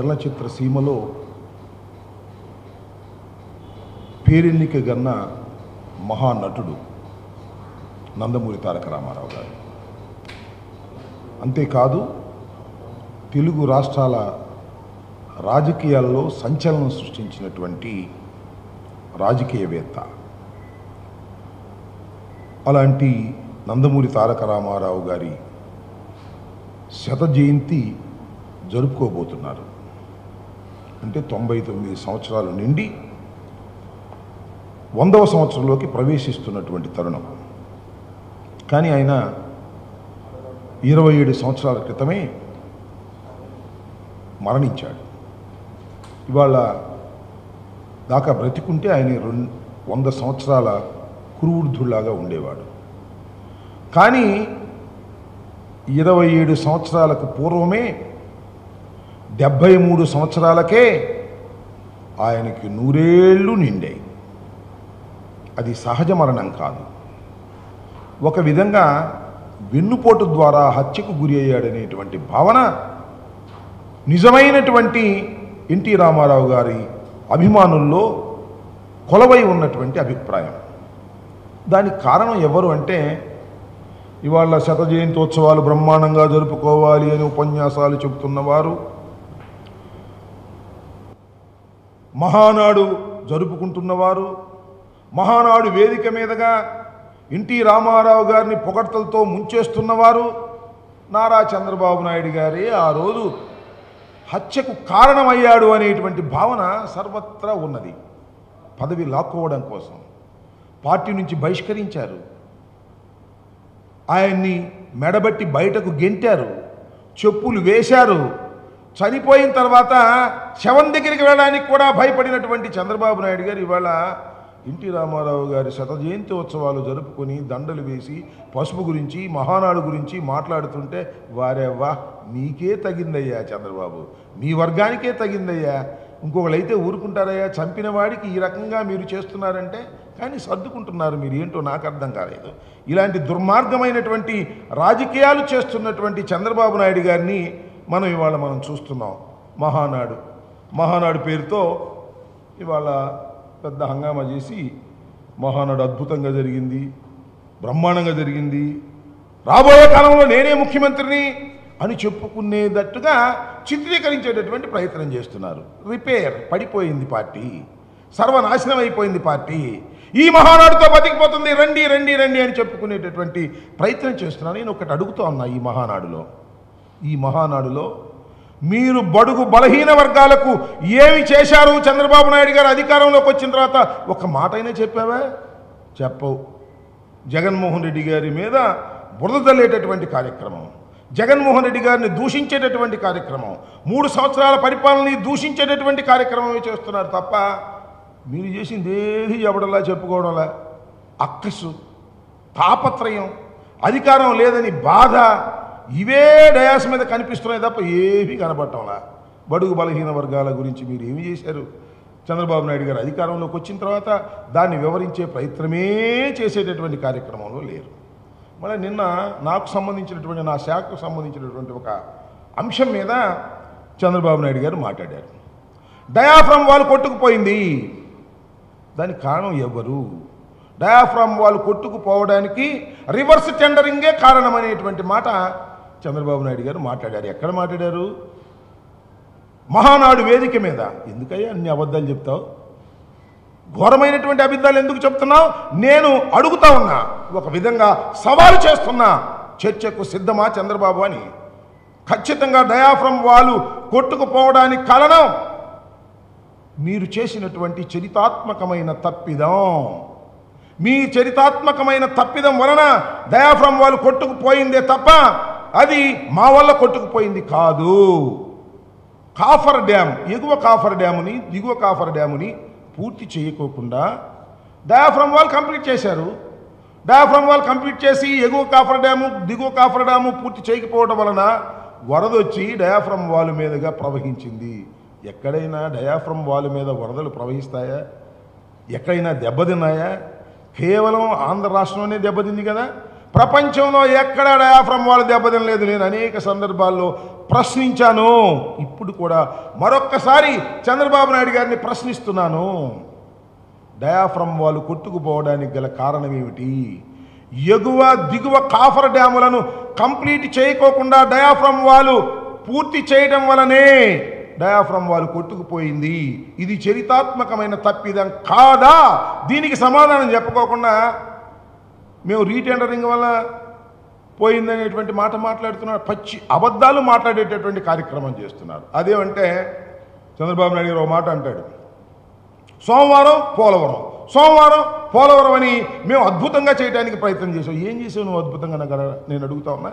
చలనచిత్ర సీమలో పేరెన్నిక గన్న మహానటుడు నందమూరి తారక రామారావు గారు అంతేకాదు తెలుగు రాష్ట్రాల రాజకీయాల్లో సంచలనం సృష్టించినటువంటి రాజకీయవేత్త అలాంటి నందమూరి తారక రామారావు గారి శత జయంతి జరుపుకోబోతున్నారు అంటే తొంభై తొమ్మిది సంవత్సరాలు నిండి వందవ సంవత్సరంలోకి ప్రవేశిస్తున్నటువంటి తరుణం కానీ ఆయన ఇరవై ఏడు సంవత్సరాల క్రితమే మరణించాడు ఇవాళ దాకా బ్రతికుంటే ఆయన రెండు వంద సంవత్సరాల కురువృద్ధుల్లాగా ఉండేవాడు కానీ ఇరవై ఏడు సంవత్సరాలకు పూర్వమే డెబ్భై మూడు సంవత్సరాలకే ఆయనకి నూరేళ్ళు నిండాయి అది సహజ మరణం కాదు ఒక విధంగా వెన్నుపోటు ద్వారా హత్యకు గురి అయ్యాడనేటువంటి భావన నిజమైనటువంటి ఎన్టీ రామారావు గారి అభిమానుల్లో కొలవై ఉన్నటువంటి అభిప్రాయం దానికి కారణం ఎవరు అంటే ఇవాళ శత జయంతోత్సవాలు బ్రహ్మాండంగా జరుపుకోవాలి అని ఉపన్యాసాలు చెబుతున్నవారు మహానాడు జరుపుకుంటున్నవారు మహానాడు వేదిక మీదుగా ఎన్టీ రామారావు గారిని పొగడ్తలతో ముంచేస్తున్నవారు నారా చంద్రబాబు నాయుడు గారి ఆ రోజు హత్యకు కారణమయ్యాడు అనేటువంటి భావన సర్వత్రా ఉన్నది పదవి లాక్కోవడం కోసం పార్టీ నుంచి బహిష్కరించారు ఆయన్ని మెడబట్టి బయటకు గెంటారు చెప్పులు వేశారు చనిపోయిన తర్వాత శవం దగ్గరికి వెళ్ళడానికి కూడా భయపడినటువంటి చంద్రబాబు నాయుడు గారు ఇవాళ ఎన్టీ రామారావు గారి శత జయంతి ఉత్సవాలు జరుపుకొని దండలు వేసి పసుపు గురించి మహానాడు గురించి మాట్లాడుతుంటే వారేవ్వా నీకే తగిందయ్యా చంద్రబాబు మీ వర్గానికే తగిందయ్యా ఇంకొకళ్ళైతే ఊరుకుంటారయ్యా చంపిన వాడికి ఈ రకంగా మీరు చేస్తున్నారంటే కానీ సర్దుకుంటున్నారు మీరు ఏంటో నాకు అర్థం కాలేదు ఇలాంటి దుర్మార్గమైనటువంటి రాజకీయాలు చేస్తున్నటువంటి చంద్రబాబు నాయుడు గారిని మనం ఇవాళ మనం చూస్తున్నాం మహానాడు మహానాడు పేరుతో ఇవాళ పెద్ద హంగామా చేసి మహానాడు అద్భుతంగా జరిగింది బ్రహ్మాండంగా జరిగింది రాబోయే కాలంలో నేనే ముఖ్యమంత్రిని అని చెప్పుకునేటట్టుగా చిత్రీకరించేటటువంటి ప్రయత్నం చేస్తున్నారు రిపేర్ పడిపోయింది పార్టీ సర్వనాశనం అయిపోయింది పార్టీ ఈ మహానాడుతో బతికిపోతుంది రండి రండి రండి అని చెప్పుకునేటటువంటి ప్రయత్నం చేస్తున్నాను నేను ఒకటి అడుగుతా ఉన్నా ఈ మహానాడులో ఈ మహానాడులో మీరు బడుగు బలహీన వర్గాలకు ఏమి చేశారు చంద్రబాబు నాయుడు గారు అధికారంలోకి వచ్చిన తర్వాత ఒక మాట అయినా చెప్పావా చెప్పవు జగన్మోహన్ రెడ్డి గారి మీద బురద తల్లేటటువంటి కార్యక్రమం జగన్మోహన్ రెడ్డి గారిని దూషించేటటువంటి కార్యక్రమం మూడు సంవత్సరాల పరిపాలనని దూషించేటటువంటి కార్యక్రమమే చేస్తున్నారు తప్ప మీరు చేసింది ఏది ఎవడలా చెప్పుకోవడంలా అక్కసు తాపత్రయం అధికారం లేదని బాధ ఇవే డయాస్ మీద కనిపిస్తున్నాయి తప్ప ఏమీ కనబడటంలా బడుగు బలహీన వర్గాల గురించి మీరు ఏమి చేశారు చంద్రబాబు నాయుడు గారు అధికారంలోకి వచ్చిన తర్వాత దాన్ని వివరించే ప్రయత్నమే చేసేటటువంటి కార్యక్రమంలో లేరు మళ్ళీ నిన్న నాకు సంబంధించినటువంటి నా శాఖకు సంబంధించినటువంటి ఒక అంశం మీద చంద్రబాబు నాయుడు గారు మాట్లాడారు డయాఫ్రమ్ వాళ్ళు కొట్టుకుపోయింది దానికి కారణం ఎవరు డయాఫ్రామ్ వాళ్ళు కొట్టుకుపోవడానికి రివర్స్ టెండరింగే కారణమనేటువంటి మాట చంద్రబాబు నాయుడు గారు మాట్లాడారు ఎక్కడ మాట్లాడారు మహానాడు వేదిక మీద ఎందుకయ్యా అన్ని అబద్ధాలు చెప్తావు ఘోరమైనటువంటి అబద్ధాలు ఎందుకు చెప్తున్నావు నేను అడుగుతా ఉన్నా ఒక విధంగా సవాలు చేస్తున్నా చర్చకు సిద్ధమా చంద్రబాబు అని ఖచ్చితంగా డయాఫ్రమ్ వాళ్ళు కొట్టుకుపోవడానికి కారణం మీరు చేసినటువంటి చరితాత్మకమైన తప్పిదం మీ చరితాత్మకమైన తప్పిదం వలన డయాఫ్రమ్ వాళ్ళు కొట్టుకుపోయిందే తప్ప అది మా వల్ల కొట్టుకుపోయింది కాదు కాఫర్ డ్యామ్ ఎగువ కాఫర్ డ్యాముని దిగువ కాఫర్ డ్యాముని పూర్తి చేయకోకుండా డయాఫ్రమ్ వాల్ కంప్లీట్ చేశారు డయాఫ్రమ్ వాల్ కంప్లీట్ చేసి ఎగువ కాఫర్ డ్యాము దిగువ కాఫర్ డ్యాము పూర్తి చేయకపోవడం వలన వరదొచ్చి డయాఫ్రమ్ వాల్ మీదుగా ప్రవహించింది ఎక్కడైనా డయాఫ్రమ్ వాల్ మీద వరదలు ప్రవహిస్తాయా ఎక్కడైనా దెబ్బతిన్నాయా కేవలం ఆంధ్ర రాష్ట్రంలోనే దెబ్బతింది కదా ప్రపంచంలో ఎక్కడ డయాఫ్రమ్ వాళ్ళు దెబ్బతినలేదు నేను అనేక సందర్భాల్లో ప్రశ్నించాను ఇప్పుడు కూడా మరొక్కసారి చంద్రబాబు నాయుడు గారిని ప్రశ్నిస్తున్నాను డయాఫ్రమ్ వాళ్ళు కొట్టుకుపోవడానికి గల కారణం ఏమిటి ఎగువ దిగువ కాఫర్ డ్యాములను కంప్లీట్ చేయకోకుండా డయాఫ్రమ్ వాళ్ళు పూర్తి చేయడం వలనే డయాఫ్రమ్ వాళ్ళు కొట్టుకుపోయింది ఇది చరితాత్మకమైన తప్పిదం కాదా దీనికి సమాధానం చెప్పుకోకుండా మేము రీటెండరింగ్ వల్ల పోయిందనేటువంటి మాట మాట్లాడుతున్నారు పచ్చి అబద్ధాలు మాట్లాడేటటువంటి కార్యక్రమం చేస్తున్నారు అదేమంటే చంద్రబాబు నాయుడు గారు ఒక మాట అంటాడు సోమవారం పోలవరం సోమవారం పోలవరం అని మేము అద్భుతంగా చేయడానికి ప్రయత్నం చేసాం ఏం చేసావు నువ్వు అద్భుతంగా నాకు అడగ- నేను అడుగుతా ఉన్నా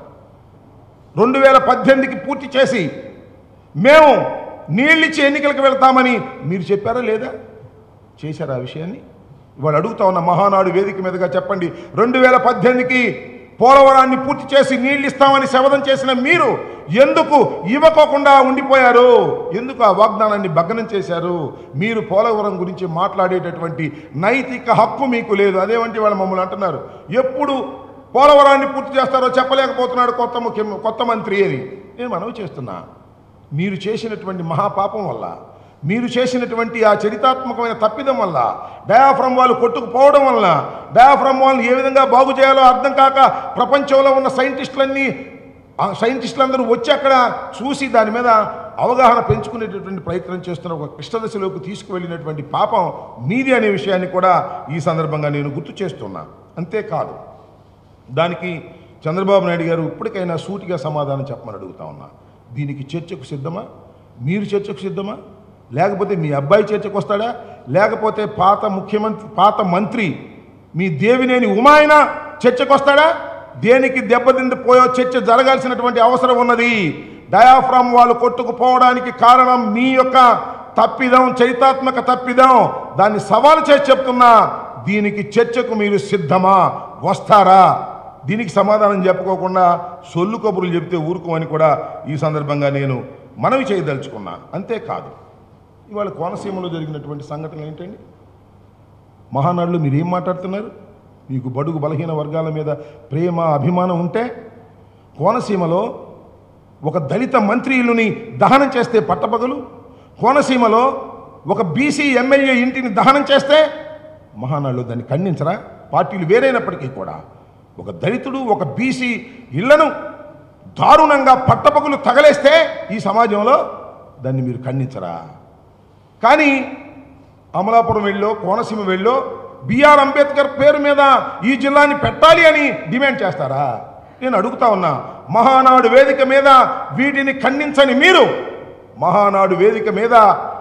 రెండు వేల పద్దెనిమిదికి పూర్తి చేసి మేము నీళ్ళిచ్చి ఎన్నికలకు వెళ్తామని మీరు చెప్పారా లేదా చేశారా ఆ విషయాన్ని ఇవాళ అడుగుతా ఉన్న మహానాడు వేదిక మీదుగా చెప్పండి రెండు వేల పద్దెనిమిదికి పోలవరాన్ని పూర్తి చేసి నీళ్ళు ఇస్తామని శపథం చేసిన మీరు ఎందుకు ఇవ్వకోకుండా ఉండిపోయారు ఎందుకు ఆ వాగ్దానాన్ని భగ్నం చేశారు మీరు పోలవరం గురించి మాట్లాడేటటువంటి నైతిక హక్కు మీకు లేదు అదేమంటే వాళ్ళు మమ్మల్ని అంటున్నారు ఎప్పుడు పోలవరాన్ని పూర్తి చేస్తారో చెప్పలేకపోతున్నాడు కొత్త ముఖ్య కొత్త మంత్రి అని నేను మనవి చేస్తున్నా మీరు చేసినటువంటి మహాపాపం వల్ల మీరు చేసినటువంటి ఆ చరితాత్మకమైన తప్పిదం వల్ల డయాఫ్రమ్ వాళ్ళు కొట్టుకుపోవడం వల్ల డయాఫ్రమ్ వాళ్ళని ఏ విధంగా బాగు చేయాలో అర్థం కాక ప్రపంచంలో ఉన్న సైంటిస్టులన్నీ ఆ సైంటిస్టులందరూ వచ్చి అక్కడ చూసి దాని మీద అవగాహన పెంచుకునేటటువంటి ప్రయత్నం చేస్తున్న ఒక కృష్ణదశలోకి తీసుకువెళ్ళినటువంటి పాపం మీది అనే విషయాన్ని కూడా ఈ సందర్భంగా నేను గుర్తు చేస్తున్నా అంతేకాదు దానికి చంద్రబాబు నాయుడు గారు ఇప్పటికైనా సూటిగా సమాధానం చెప్పమని అడుగుతా ఉన్నా దీనికి చర్చకు సిద్ధమా మీరు చర్చకు సిద్ధమా లేకపోతే మీ అబ్బాయి చర్చకు వస్తాడా లేకపోతే పాత ముఖ్యమంత్రి పాత మంత్రి మీ దేవినేని ఉమాయన చర్చకు వస్తాడా దేనికి దెబ్బతింది పోయో చర్చ జరగాల్సినటువంటి అవసరం ఉన్నది డయాఫ్రామ్ వాళ్ళు కొట్టుకుపోవడానికి కారణం మీ యొక్క తప్పిదం చరితాత్మక తప్పిదం దాన్ని సవాలు చేసి చెప్తున్నా దీనికి చర్చకు మీరు సిద్ధమా వస్తారా దీనికి సమాధానం చెప్పుకోకుండా సొల్లు కబుర్లు చెప్తే ఊరుకోమని కూడా ఈ సందర్భంగా నేను మనవి చేయదలుచుకున్నా అంతేకాదు ఇవాళ కోనసీమలో జరిగినటువంటి సంఘటనలు ఏంటండి మహానాడులో మీరు ఏం మాట్లాడుతున్నారు మీకు బడుగు బలహీన వర్గాల మీద ప్రేమ అభిమానం ఉంటే కోనసీమలో ఒక దళిత మంత్రి ఇల్లుని దహనం చేస్తే పట్టపగలు కోనసీమలో ఒక బీసీ ఎమ్మెల్యే ఇంటిని దహనం చేస్తే మహానాడులో దాన్ని ఖండించరా పార్టీలు వేరైనప్పటికీ కూడా ఒక దళితుడు ఒక బీసీ ఇళ్లను దారుణంగా పట్టపగులు తగలేస్తే ఈ సమాజంలో దాన్ని మీరు ఖండించరా కానీ అమలాపురం వెళ్ళో కోనసీమ వెళ్ళో బిఆర్ అంబేద్కర్ పేరు మీద ఈ జిల్లాని పెట్టాలి అని డిమాండ్ చేస్తారా నేను అడుగుతా ఉన్నా మహానాడు వేదిక మీద వీటిని ఖండించని మీరు మహానాడు వేదిక మీద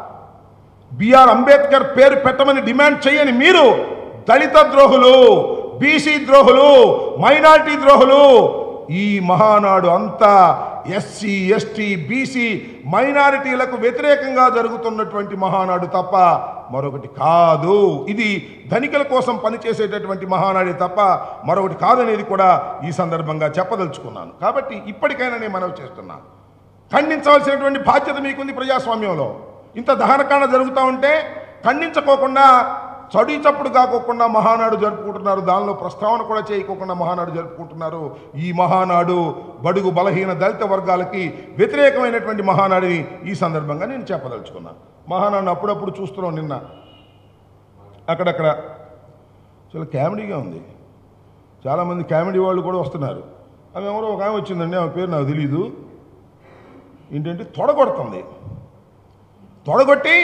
బిఆర్ అంబేద్కర్ పేరు పెట్టమని డిమాండ్ చేయని మీరు దళిత ద్రోహులు బీసీ ద్రోహులు మైనారిటీ ద్రోహులు ఈ మహానాడు అంతా ఎస్సీ ఎస్టీ బీసీ మైనారిటీలకు వ్యతిరేకంగా జరుగుతున్నటువంటి మహానాడు తప్ప మరొకటి కాదు ఇది ధనికుల కోసం పనిచేసేటటువంటి మహానాడే తప్ప మరొకటి కాదనేది కూడా ఈ సందర్భంగా చెప్పదలుచుకున్నాను కాబట్టి ఇప్పటికైనా నేను మనవి చేస్తున్నా ఖండించవలసినటువంటి బాధ్యత మీకుంది ప్రజాస్వామ్యంలో ఇంత దహనకాండ జరుగుతూ ఉంటే ఖండించకోకుండా చడి చప్పుడు కాకోకుండా మహానాడు జరుపుకుంటున్నారు దానిలో ప్రస్తావన కూడా చేయకోకుండా మహానాడు జరుపుకుంటున్నారు ఈ మహానాడు బడుగు బలహీన దళిత వర్గాలకి వ్యతిరేకమైనటువంటి మహానాడిని ఈ సందర్భంగా నేను చెప్పదలుచుకున్నాను మహానాడుని అప్పుడప్పుడు చూస్తున్నాం నిన్న అక్కడక్కడ చాలా కామెడీగా ఉంది చాలామంది కామెడీ వాళ్ళు కూడా వస్తున్నారు ఆమె ఎవరో ఒక ఆమె వచ్చిందండి ఆమె పేరు నాకు తెలీదు ఏంటంటే తొడగొడుతుంది తొడగొట్టి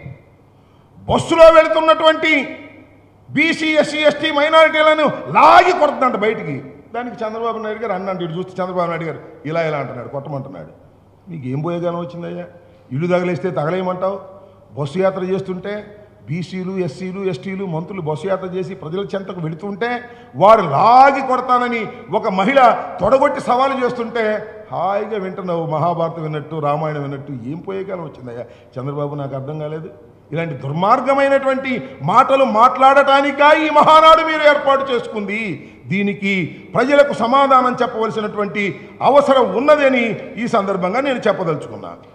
బస్సులో వెళుతున్నటువంటి బీసీ ఎస్సీ ఎస్టీ మైనారిటీలను లాగి కొడుతుందంట బయటికి దానికి చంద్రబాబు నాయుడు గారు అన్నాడు ఇటు చూస్తే చంద్రబాబు నాయుడు గారు ఇలా ఇలా అంటున్నాడు కొట్టమంటున్నాడు మీకు ఏం పోయేగానం వచ్చిందయ్యా ఇల్లు తగలేస్తే తగలేయమంటావు బస్సు యాత్ర చేస్తుంటే బీసీలు ఎస్సీలు ఎస్టీలు మంత్రులు బస్సు యాత్ర చేసి ప్రజల చెంతకు వెళుతుంటే వారు లాగి కొడతానని ఒక మహిళ తొడగొట్టి సవాలు చేస్తుంటే హాయిగా వింటున్నావు మహాభారతం విన్నట్టు రామాయణం విన్నట్టు ఏం పోయేకాలం వచ్చిందయ్యా చంద్రబాబు నాకు అర్థం కాలేదు ఇలాంటి దుర్మార్గమైనటువంటి మాటలు మాట్లాడటానికా ఈ మహానాడు మీరు ఏర్పాటు చేసుకుంది దీనికి ప్రజలకు సమాధానం చెప్పవలసినటువంటి అవసరం ఉన్నదని ఈ సందర్భంగా నేను చెప్పదలుచుకున్నాను